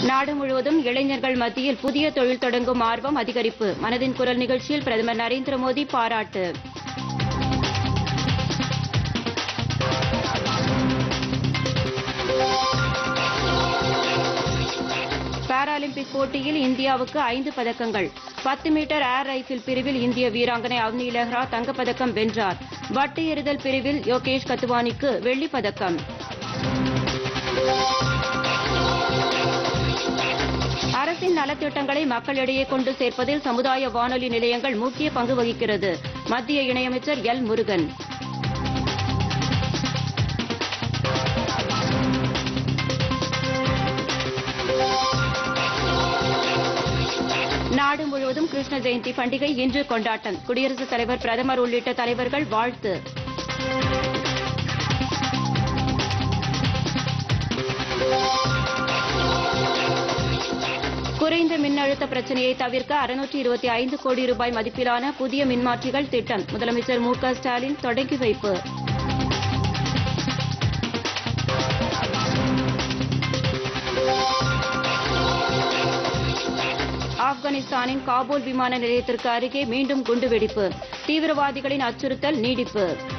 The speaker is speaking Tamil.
நாடு முழுவதும் இளைஞர்கள் மத்தியில் புதிய தொழில் தொடங்கும் ஆர்வம் அதிகரிப்பு மனதின் குரல் நிகழ்ச்சியில் பிரதமர் நரேந்திர மோடி பாராட்டு பாராலிம்பிக் போட்டியில் இந்தியாவுக்கு ஐந்து பதக்கங்கள் பத்து மீட்டர் ஏர் ரைபிள் பிரிவில் இந்திய வீராங்கனை அவனி லெஹ்ரா தங்கப்பதக்கம் வென்றார் வட்டு எறிதல் பிரிவில் யோகேஷ் கத்துவானிக்கு வெள்ளிப் பதக்கம் அரசின் நலத்திட்டங்களை மக்களிடையே கொண்டு சேர்ப்பதில் சமுதாய வானொலி நிலையங்கள் முக்கிய பங்கு வகிக்கிறது மத்திய இணையமைச்சர் எல் முருகன் நாடு முழுவதும் கிருஷ்ண ஜெயந்தி பண்டிகை இன்று கொண்டாட்டம் குடியரசுத் தலைவர் பிரதமர் உள்ளிட்ட தலைவர்கள் வாழ்த்து குறைந்த மின்னழுத்த பிரச்சனையை தவிர்க்க அறுநூற்றி இருபத்தி ஐந்து கோடி ரூபாய் மதிப்பிலான புதிய மின்மாற்றிகள் திட்டம் முதலமைச்சர் மு க ஸ்டாலின் தொடங்கி வைப்பு ஆப்கானிஸ்தானின் காபூல் விமான நிலையத்திற்கு அருகே மீண்டும் குண்டுவெடிப்பு தீவிரவாதிகளின் அச்சுறுத்தல் நீடிப்பு